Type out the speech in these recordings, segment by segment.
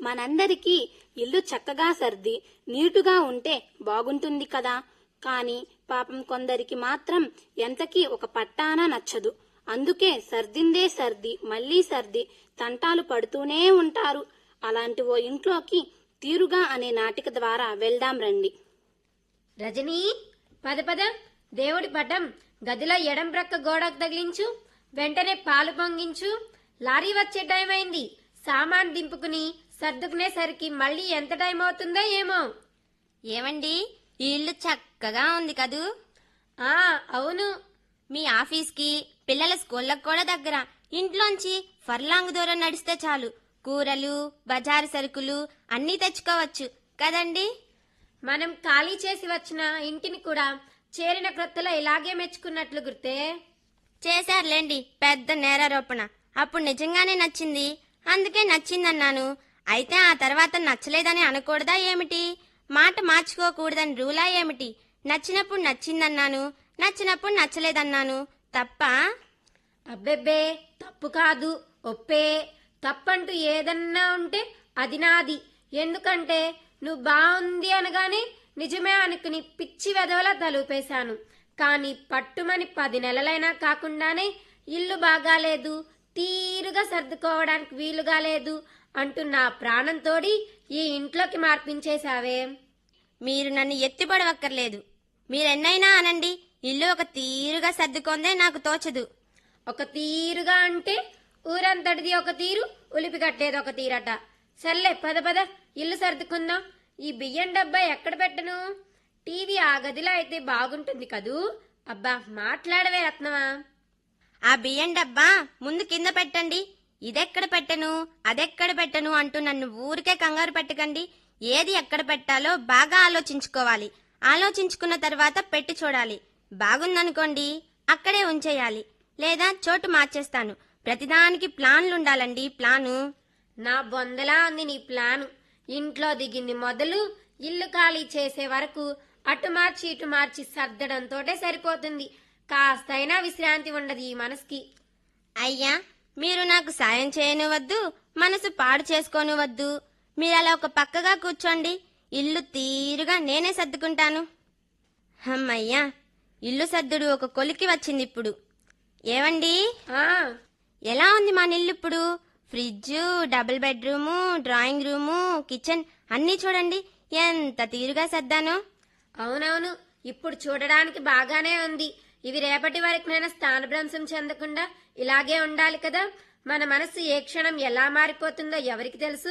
మనందరికీ ఇల్లు చక్కగా సర్ది నీటుగా ఉంటే బాగుంటుంది కదా కాని పాపం కొందరికి మాత్రం ఎంతకీ ఒక పట్టాన నచ్చదు అందుకే సర్దిందే సర్ది మళ్ళీ సర్ది తంటాలు పడుతూనే ఉంటారు అలాంటి ఓ ఇంట్లోకి తీరుగా అనే నాటిక ద్వారా వెళ్దాం రండి రజనీ పద పద దేవుడి పటం గదిలో ఎడం ప్రక్క గోడకు తగిలించు వెంటనే పాలు పొంగించు లారీ వచ్చే టైం అయింది సామాన్ దింపుకుని సర్దుకునేసరికి మళ్ళీ ఎంత టైం అవుతుందో ఏమో ఏమండి ఈ ఇల్లు చక్కగా ఉంది కదూ ఆ అవును మీ ఆఫీస్కి పిల్లల స్కూళ్ళకు కూడా దగ్గర ఇంట్లోంచి ఫర్లాంగ్ దూరం నడిస్తే చాలు కూరలు బజారు సరుకులు అన్నీ తెచ్చుకోవచ్చు కదండి మనం ఖాళీ చేసి వచ్చిన ఇంటిని కూడా చేరిన క్రొత్తలో ఇలాగే మెచ్చుకున్నట్లు గుర్తే చేశారులేండి పెద్ద నేరారోపణ అప్పుడు నిజంగానే నచ్చింది అందుకే నచ్చిందన్నాను అయితే ఆ తర్వాత నచ్చలేదని అనకూడదా ఏమిటి మాట మార్చుకోకూడదని రూలా ఏమిటి నచ్చినప్పుడు నచ్చిందన్నాను నచ్చినప్పుడు నచ్చలేదన్నాను తప్ప అబ్బెబ్బే తప్పు కాదు ఒప్పే తప్పంటూ ఏదన్నా ఉంటే అది నాది ఎందుకంటే నువ్వు బాగుంది అనగానే నిజమే అనుకుని పిచ్చి వెదవలా తలుపేశాను కానీ పట్టుమని పది నెలలైనా కాకుండానే ఇల్లు బాగాలేదు తీరుగా సర్దుకోవడానికి వీలుగా లేదు అంటూ నా ప్రాణం తోడి ఈ ఇంట్లోకి మార్పించేశావే మీరు నన్ను ఎత్తిపడవక్కర్లేదు మీరెన్నైనా అనండి ఇల్లు ఒక తీరుగా సర్దుకుందే నాకు తోచదు ఒక తీరుగా అంటే ఊరంతటిది ఒక తీరు ఉలిపి కట్టేది ఒక తీరట సర్లే పద పద ఇల్లు సర్దుకుందాం ఈ బియ్యం డబ్బా ఎక్కడ పెట్టను టీవీ ఆ గదిలో అయితే బాగుంటుంది కదూ అబ్బా మాట్లాడవే రత్నమా ఆ బియ్యం డబ్బా ముందు కింద పెట్టండి ఇదెక్కడ పెట్టను అదెక్కడ పెట్టను అంటూ నన్ను ఊరికే కంగారు పెట్టకండి ఏది ఎక్కడ పెట్టాలో బాగా ఆలోచించుకోవాలి ఆలోచించుకున్న తర్వాత పెట్టి చూడాలి బాగుందనుకోండి అక్కడే ఉంచేయాలి లేదా చోటు మార్చేస్తాను ప్రతిదానికి ప్లాన్లుండాలండి ప్లాను నా బొందలా ఉంది నీ ప్లాను ఇంట్లో దిగింది మొదలు ఇల్లు ఖాళీ చేసే వరకు అటు మార్చి ఇటు మార్చి సర్దడంతోటే సరిపోతుంది కాస్తైనా విశ్రాంతి ఉండదు ఈ మనసుకి అయ్యా మీరు నాకు సాయం చేయనివద్దు మనసు పాడు చేసుకోనివద్దు మీరు అలా ఒక పక్కగా కూర్చోండి ఇల్లు తీరుగా నేనే సర్దుకుంటాను అమ్మయ్యా ఇల్లు సర్దుడు ఒక కొలికి వచ్చింది ఇప్పుడు ఏవండి ఆ ఎలా ఉంది మా ఇల్లు ఇప్పుడు fridge double bedroom drawing room kitchen అన్నీ చూడండి ఎంత తీరుగా సర్దానో అవునవును ఇప్పుడు చూడడానికి బాగానే ఉంది ఇవి రేపటి వరకునైనా స్థానభ్రంశం చెందకుండా ఇలాగే ఉండాలి కదా మన మనసు ఏ క్షణం ఎలా మారిపోతుందో ఎవరికి తెలుసు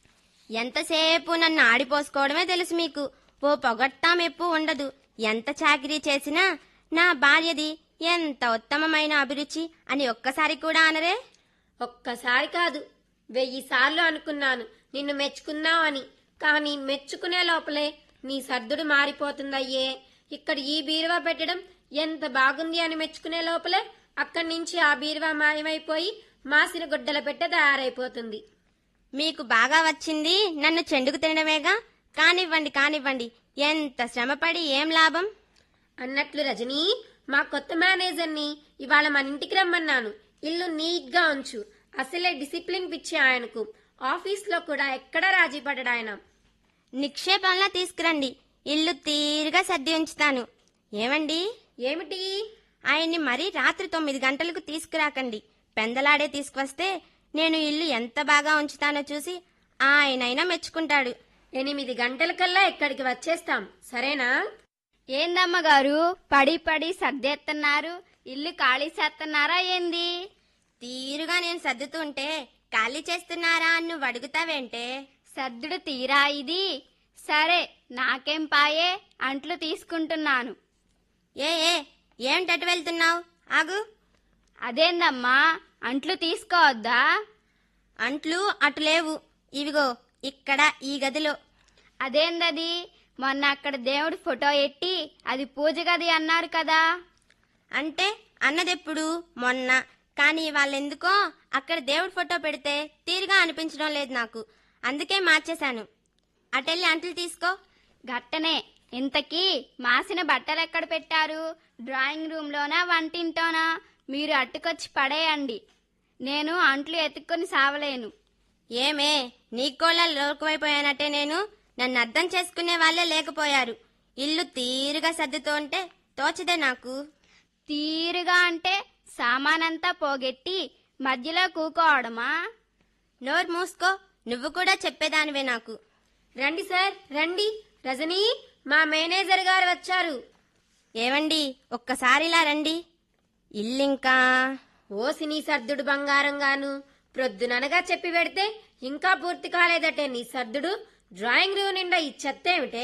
ఎంతసేపు నన్ను ఆడిపోసుకోవడమే తెలుసు మీకు ఓ పొగట్టా మెప్పు ఉండదు ఎంత చాకిరీ చేసినా నా భార్యది ఎంత ఉత్తమమైన అభిరుచి అని ఒక్కసారి కూడా అనరే ఒక్కసారి కాదు వెయ్యి సార్లు అనుకున్నాను నిన్ను మెచ్చుకుందామని కానీ మెచ్చుకునే లోపలే నీ సర్దుడు మారిపోతుందయ్యే ఇక్కడ ఈ బీరువా పెట్టడం ఎంత బాగుంది అని మెచ్చుకునే లోపలే అక్కడి నుంచి ఆ బీరువా మాయమైపోయి మాసిన గుడ్డల పెట్టె తయారైపోతుంది మీకు బాగా వచ్చింది నన్ను చెండుకు తినడమేగా కానివ్వండి కానివ్వండి ఎంత శ్రమపడి ఏం లాభం అన్నట్లు రజనీ మా కొత్త మేనేజర్ని ఇవాళ మన ఇంటికి రమ్మన్నాను ఇల్లు నీట్ గా ఉంచు అసలే డిసిప్లిన్ పిచ్చి ఆయనకు ఆఫీస్లో కూడా ఎక్కడ రాజీ పడడు ఆయన నిక్షేపంలా తీసుకురండి ఇల్లు తీరుగా సర్ది ఉంచుతాను ఏమండి ఏమిటి ఆయన్ని మరీ రాత్రి తొమ్మిది గంటలకు తీసుకురాకండి పెందలాడే తీసుకువస్తే నేను ఇల్లు ఎంత బాగా ఉంచుతానో చూసి ఆయనైనా మెచ్చుకుంటాడు ఎనిమిది గంటల కల్లా ఇక్కడికి వచ్చేస్తాం సరేనా ఏందమ్మగారు పడి పడి సర్దేస్తున్నారు ఇల్లు ఖాళీ చేస్తున్నారా ఏంది తీరుగా నేను సర్దుతుంటే ఖాళీ చేస్తున్నారా అని నువ్వు అడుగుతావేంటే సర్దుడు తీరా ఇది సరే నాకేం పాయే అంట్లు తీసుకుంటున్నాను ఏ ఏ ఏమిటటు వెళ్తున్నావు ఆగు అదేందమ్మా అంట్లు తీసుకోవద్దా అంట్లు అటు లేవు ఇవిగో ఇక్కడ ఈ గదిలో అదేందది మొన్న అక్కడ దేవుడి ఫోటో ఎట్టి అది పూజ గది అన్నారు కదా అంటే అన్నదెప్పుడు మొన్న కానీ వాళ్ళెందుకో అక్కడ దేవుడి ఫోటో పెడితే తీరుగా అనిపించడం లేదు నాకు అందుకే మార్చేశాను అటెళ్ళి అంట్లు తీసుకో గట్టనే ఇంతకీ మాసిన బట్టలు ఎక్కడ పెట్టారు డ్రాయింగ్ రూమ్లోనా వంటింటోనా మీరు అట్టుకొచ్చి పడేయండి నేను అంట్లు ఎత్తుక్కొని సావలేను ఏమే నీకు కూడా లోకువైపోయానట్టే నేను నన్ను అర్థం చేసుకునే వాళ్ళే లేకపోయారు ఇల్లు తీరుగా సర్దుతుంటే తోచదే నాకు తీరుగా అంటే సామానంతా పోగెట్టి మధ్యలో కూకోవడమా నోరు మూసుకో నువ్వు కూడా చెప్పేదానివే నాకు రండి సార్ రండి రజనీ మా మేనేజర్ గారు వచ్చారు ఏవండి ఒక్కసారిలా రండి ఇల్లింకా ఓ సినీ సర్దుడు బంగారంగాను ప్రొద్దుననగా చెప్పి పెడితే ఇంకా పూర్తి కాలేదటే నీ సర్దుడు డ్రాయింగ్ రూమ్ నిండా ఈ చెత్తేమిటే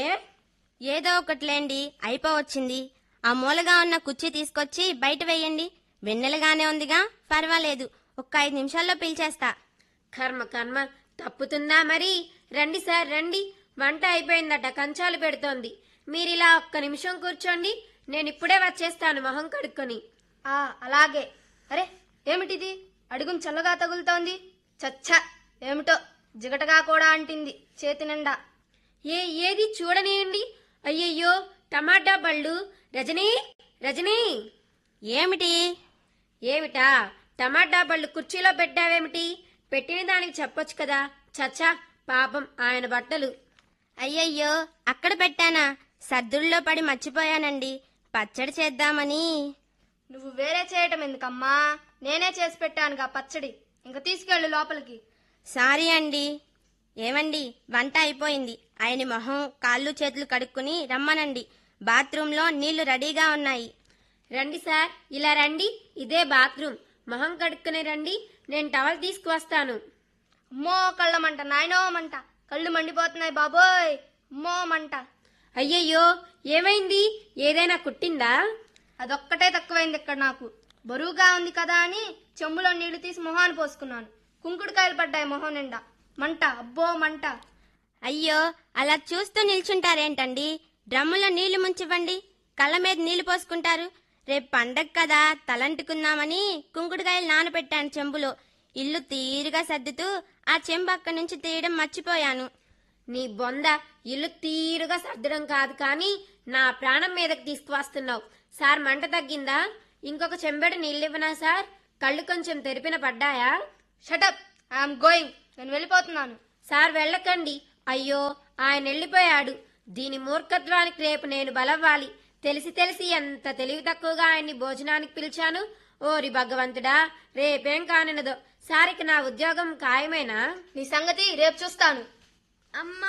ఏదో ఒకటిలేండి అయిపోవచ్చింది ఆ మూలగా ఉన్న కుర్చీ తీసుకొచ్చి బయట వేయండి వెన్నెలగానే ఉందిగా పర్వాలేదు ఒక్క ఐదు నిమిషాల్లో పిలిచేస్తా కర్మ కర్మ తప్పుతుందా మరి రండి సార్ రండి వంట అయిపోయిందట కంచాలు పెడుతోంది మీరిలా ఒక్క నిమిషం కూర్చోండి నేను ఇప్పుడే వచ్చేస్తాను మొహం కడుక్కొని ఆ అలాగే అరే ఏమిటిది అడుగుం చల్లగా తగులుతోంది చచ్చ ఏమిటో జిగటగా కూడా అంటింది చేతి నిండా ఏ ఏది చూడనియండి అయ్యయ్యో టమాటా పళ్ళు రజనీ రజనీ ఏమిటి ఏమిటా టమాటా పళ్ళు కుర్చీలో పెట్టావేమిటి పెట్టిన దానికి చెప్పొచ్చు కదా చచ్చా పాపం ఆయన బట్టలు అయ్యయ్యో అక్కడ పెట్టానా సద్దుల్లో పడి మర్చిపోయానండి పచ్చడి చేద్దామని నువ్వు వేరే చేయటం ఎందుకమ్మా నేనే చేసి పెట్టానుగా పచ్చడి ఇంక తీసుకెళ్ళు లోపలికి సారీ అండి ఏమండి వంట అయిపోయింది ఆయన మొహం కాళ్ళు చేతులు కడుక్కుని రమ్మనండి బాత్రూంలో నీళ్లు రెడీగా ఉన్నాయి రండి సార్ ఇలా రండి ఇదే బాత్రూమ్ మొహం కడుక్కునే రండి నేను టవల్ తీసుకువస్తాను అమ్మో కళ్ళ మంట నాయనో మంట కళ్ళు మండిపోతున్నాయి బాబోయ్ అమ్మో మంట అయ్యయ్యో ఏమైంది ఏదైనా కుట్టిందా అదొక్కటే తక్కువైంది ఇక్కడ నాకు బరువుగా ఉంది కదా అని చెంబులో నీళ్లు తీసి మొహాన్ని పోసుకున్నాను కుంకుడుకాయలు పడ్డాయి మొహం నిండా మంట అబ్బో మంట అయ్యో అలా చూస్తూ నిల్చుంటారేంటండి డ్రమ్ములో నీళ్లు ముంచివ్వండి కళ్ళ మీద నీళ్లు పోసుకుంటారు రేపు పండగ కదా తలంటుకుందామని కుంకుడుకాయలు నానబెట్టాను చెంబులో ఇల్లు తీరుగా సర్దుతూ ఆ చెంబు అక్కడి నుంచి తీయడం మర్చిపోయాను నీ బొంద ఇల్లు తీరుగా సర్దడం కాదు కానీ నా ప్రాణం మీదకి తీసుకువస్తున్నావు సార్ మంట తగ్గిందా ఇంకొక చెంబెడు నీళ్ళివ్వనా సార్ కళ్ళు కొంచెం తెరిపిన పడ్డాయా షటప్ ఐఎమ్ గోయింగ్ నేను వెళ్ళిపోతున్నాను సార్ వెళ్ళకండి అయ్యో ఆయన వెళ్ళిపోయాడు దీని మూర్ఖత్వానికి రేపు నేను బలవ్వాలి తెలిసి తెలిసి ఎంత తెలివి తక్కువగా ఆయన్ని భోజనానికి పిలిచాను ఓరి భగవంతుడా రేపేం కానినదో సారికి నా ఉద్యోగం ఖాయమేనా నీ సంగతి రేపు చూస్తాను అమ్మా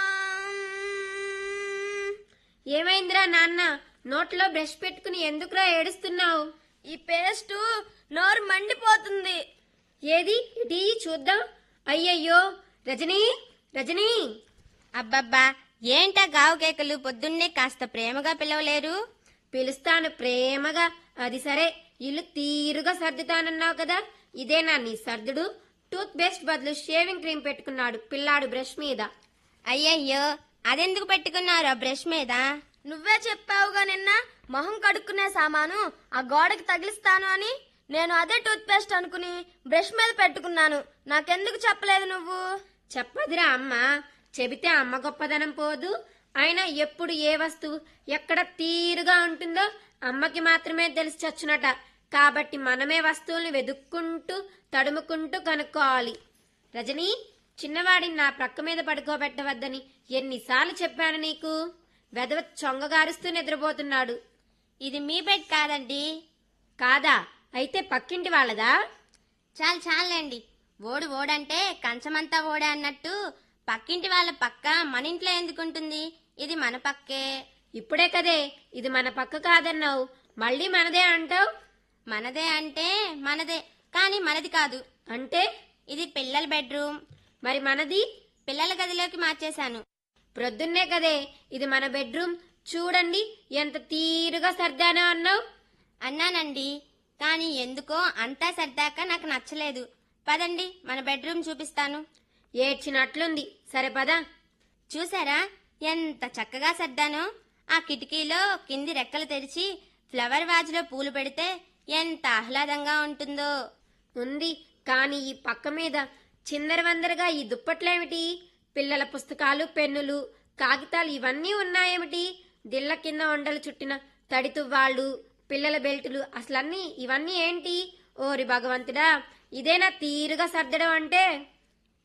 ఏమైందిరా నాన్న నోట్లో బ్రష్ పెట్టుకుని ఎందుకురా ఏడుస్తున్నావు ఈ పేస్ట్ నోరు మండిపోతుంది ఏది ఇటీ చూద్దాం అయ్యయ్యో రజనీ రజనీ అబ్బబ్బా ఏంటా గావు కేకలు పొద్దున్నే కాస్త ప్రేమగా పిలవలేరు పిలుస్తాను ప్రేమగా అది సరే ఇల్లు తీరుగా సర్దుతానన్నావు కదా ఇదేనా నీ సర్దుడు టూత్ పేస్ట్ బదులు షేవింగ్ క్రీమ్ పెట్టుకున్నాడు పిల్లాడు బ్రష్ మీద అయ్యయ్యో అదెందుకు పెట్టుకున్నారు ఆ బ్రష్ మీద నువ్వే చెప్పావుగా నిన్న మొహం కడుక్కునే సామాను ఆ గోడకి తగిలిస్తాను అని నేను అదే టూత్ పేస్ట్ అనుకుని బ్రష్ మీద పెట్టుకున్నాను నాకెందుకు చెప్పలేదు నువ్వు చెప్పదురా అమ్మ చెబితే అమ్మ గొప్పదనం పోదు అయినా ఎప్పుడు ఏ వస్తువు ఎక్కడ తీరుగా ఉంటుందో అమ్మకి మాత్రమే తెలిసి చచ్చునట కాబట్టి మనమే వస్తువుల్ని వెతుక్కుంటూ తడుముకుంటూ కనుక్కోవాలి రజనీ చిన్నవాడిని నా ప్రక్క మీద పడుకోబెట్టవద్దని ఎన్నిసార్లు చెప్పాను నీకు వెదవ చొంగగారుస్తూ నిద్రపోతున్నాడు ఇది మీ బెడ్ కాదండి కాదా అయితే పక్కింటి వాళ్ళదా చాలు చాలండి ఓడు ఓడంటే కంచమంతా ఓడే అన్నట్టు పక్కింటి వాళ్ళ పక్క మన ఇంట్లో ఎందుకుంటుంది ఇది మన పక్కే ఇప్పుడే కదే ఇది మన పక్క కాదన్నావు మళ్ళీ మనదే అంటావు మనదే అంటే మనదే కానీ మనది కాదు అంటే ఇది పిల్లల బెడ్రూమ్ మరి మనది పిల్లల గదిలోకి మార్చేశాను ప్రొద్దున్నే కదే ఇది మన బెడ్రూమ్ చూడండి ఎంత తీరుగా సర్దానో అన్నావు అన్నానండి కానీ ఎందుకో అంతా సర్దాక నాకు నచ్చలేదు పదండి మన బెడ్రూమ్ చూపిస్తాను ఏడ్చినట్లుంది సరే పదా చూసారా ఎంత చక్కగా సర్దానో ఆ కిటికీలో కింది రెక్కలు తెరిచి ఫ్లవర్ వాజ్లో పూలు పెడితే ఎంత ఆహ్లాదంగా ఉంటుందో ఉంది కానీ ఈ పక్క మీద చిందర వందరగా ఈ దుప్పట్లేమిటి పిల్లల పుస్తకాలు పెన్నులు కాగితాలు ఇవన్నీ ఉన్నాయేమిటి దిళ్ళ కింద వండలు చుట్టిన తడి తువ్వాళ్ళు పిల్లల బెల్టులు అసలన్నీ ఇవన్నీ ఏంటి ఓరి భగవంతుడా ఇదేనా తీరుగా సర్దడం అంటే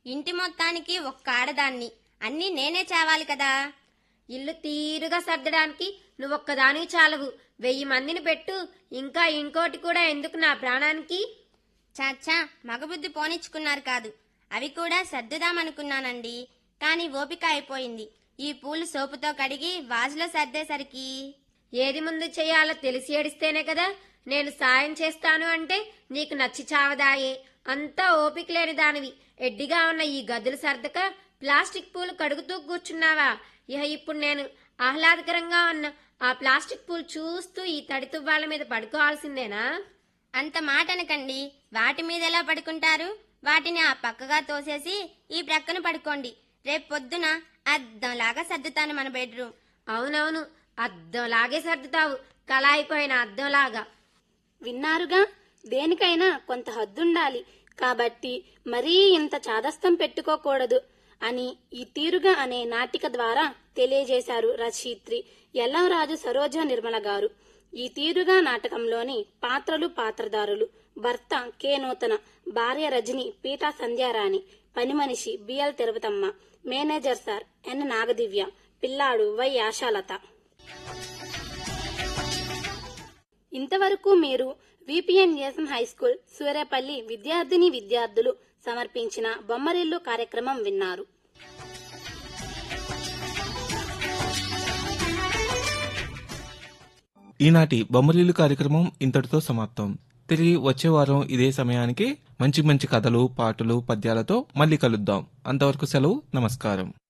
ఇంటి మొత్తానికి ఒక్క ఆడదాన్ని అన్నీ నేనే చావాలి కదా ఇల్లు తీరుగా సర్దడానికి నువ్వొక్కదానివి చాలవు వెయ్యి మందిని పెట్టు ఇంకా ఇంకోటి కూడా ఎందుకు నా ప్రాణానికి చాచా మగబుద్ధి పోనిచ్చుకున్నారు కాదు అవి కూడా సర్దుదామనుకున్నానండి కానీ ఓపిక అయిపోయింది ఈ పూలు సోపుతో కడిగి వాజులో సర్దేసరికి ఏది ముందు చేయాలో తెలిసి ఏడిస్తేనే కదా నేను సాయం చేస్తాను అంటే నీకు నచ్చి చావదాయే అంతా ఓపిక లేని దానివి ఎడ్డిగా ఉన్న ఈ గదులు సర్దక ప్లాస్టిక్ పూలు కడుగుతూ కూర్చున్నావా ఇహ ఇప్పుడు నేను ఆహ్లాదకరంగా ఉన్న ఆ ప్లాస్టిక్ పూలు చూస్తూ ఈ తడి తువ్వాల మీద పడుకోవాల్సిందేనా అంత మాట అనకండి వాటి మీద ఎలా పడుకుంటారు వాటిని ఆ పక్కగా తోసేసి ఈ ప్రక్కన పడుకోండి రేపు పొద్దున అద్దంలాగా సర్దుతాను మన బెడ్రూమ్ అవునవును అద్దంలాగే సర్దుతావు కళాయిపోయిన అద్దంలాగా విన్నారుగా దేనికైనా కొంత హద్దుండాలి కాబట్టి మరీ ఇంత చాదస్తం పెట్టుకోకూడదు అని ఈ తీరుగా అనే నాటిక ద్వారా తెలియజేశారు రచయిత్రి ఎల్లంరాజు సరోజ నిర్మల గారు ఈ తీరుగా నాటకంలోని పాత్రలు పాత్రధారులు భర్త కె నూతన భార్య రజని పీటా సంధ్యారాణి పని మనిషి BL Tirupatamma manager sir N Nagadivya పిల్లాడు వై ఆశాలత ఇంతవరకు మీరు VPN SM high school Suryapalli విద్యార్థిని విద్యార్థులు సమర్పించిన బొమ్మరిల్లు కార్యక్రమం విన్నారు ఈనాటి బొమ్మరీలు కార్యక్రమం ఇంతటితో సమాప్తం తిరిగి వచ్చే వారం ఇదే సమయానికి మంచి మంచి కథలు పాటలు పద్యాలతో మళ్ళీ కలుద్దాం అంతవరకు సెలవు నమస్కారం